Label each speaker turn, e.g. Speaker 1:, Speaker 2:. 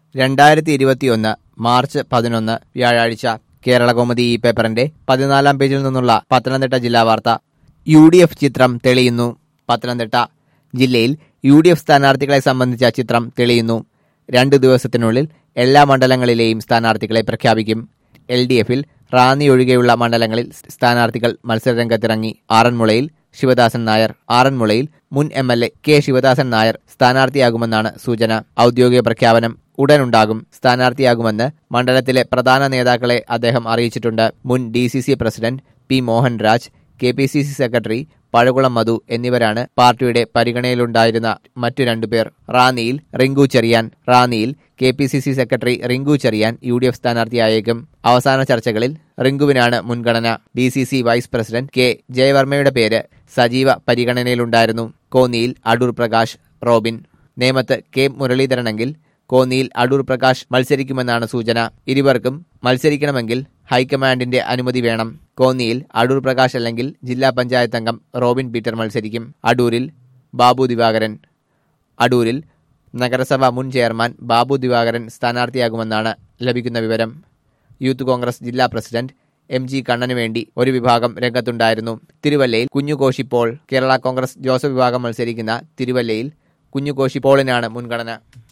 Speaker 1: രണ്ടായിരത്തി ഇരുപത്തിയൊന്ന് മാർച്ച് പതിനൊന്ന് വ്യാഴാഴ്ച കേരളകൗമുദി ഈ പേപ്പറിന്റെ പതിനാലാം പേജിൽ നിന്നുള്ള പത്തനംതിട്ട ജില്ലാ വാർത്ത യു ഡി എഫ് ചിത്രം തെളിയുന്നു പത്തനംതിട്ട ജില്ലയിൽ യു ഡി എഫ് സ്ഥാനാർത്ഥികളെ സംബന്ധിച്ച ചിത്രം തെളിയുന്നു രണ്ടു ദിവസത്തിനുള്ളിൽ എല്ലാ മണ്ഡലങ്ങളിലെയും സ്ഥാനാർത്ഥികളെ പ്രഖ്യാപിക്കും എൽ ഡി എഫിൽ റാന്നി ഒഴികെയുള്ള മണ്ഡലങ്ങളിൽ സ്ഥാനാർത്ഥികൾ മത്സരരംഗത്തിറങ്ങി ആറന്മുളയിൽ ശിവദാസൻ നായർ ആറന്മുളയിൽ മുൻ M L A K Sivadasan Nair സ്ഥാനാർത്ഥിയാകുമെന്നാണ് സൂചന ഔദ്യോഗിക പ്രഖ്യാപനം ഉടനുണ്ടാകും സ്ഥാനാർത്ഥിയാകുമെന്ന് മണ്ഡലത്തിലെ പ്രധാന നേതാക്കളെ അദ്ദേഹം അറിയിച്ചിട്ടുണ്ട് മുൻ D C C president P Mohanraj K P C C secretary Pazhakulam Madhu എന്നിവരാണ് പാർട്ടിയുടെ പരിഗണനയിലുണ്ടായിരുന്ന മറ്റു രണ്ടുപേർ റാന്നിയിൽ റിങ്കു ചെറിയാൻ റാന്നിയിൽ K P C C secretary Rinku Cherian U D F സ്ഥാനാർത്ഥിയായേക്കും അവസാന ചർച്ചകളിൽ റിങ്കുവിനാണ് മുൻഗണന D C C vice president K ജയവർമ്മയുടെ പേര് സജീവ പരിഗണനയിലുണ്ടായിരുന്നു കോന്നിയിൽ അടൂർ പ്രകാശ് റോബിൻ നേമത്ത് കെ മുരളീധരനെങ്കിൽ കോന്നിയിൽ അടൂർ പ്രകാശ് മത്സരിക്കുമെന്നാണ് സൂചന ഇരുവർക്കും മത്സരിക്കണമെങ്കിൽ ഹൈക്കമാൻഡിന്റെ അനുമതി വേണം കോന്നിയിൽ അടൂർ പ്രകാശ് അല്ലെങ്കിൽ ജില്ലാ പഞ്ചായത്ത് അംഗം റോബിൻ പീറ്റർ മത്സരിക്കും അടൂരിൽ ബാബു ദിവാകരൻ അടൂരിൽ നഗരസഭ മുൻ ചെയർമാൻ ബാബു ദിവാകരൻ സ്ഥാനാർത്ഥിയാകുമെന്നാണ് ലഭിക്കുന്ന വിവരം യൂത്ത് കോൺഗ്രസ് ജില്ലാ പ്രസിഡന്റ് എം ജി കണ്ണനു വേണ്ടി ഒരു വിഭാഗം രംഗത്തുണ്ടായിരുന്നു തിരുവല്ലയിൽ കുഞ്ഞുകോശിപ്പോൾ കേരള കോൺഗ്രസ് ജോസഫ് വിഭാഗം മത്സരിക്കുന്ന തിരുവല്ലയിൽ കുഞ്ഞുകോശിപ്പോളിനാണ് മുൻഗണന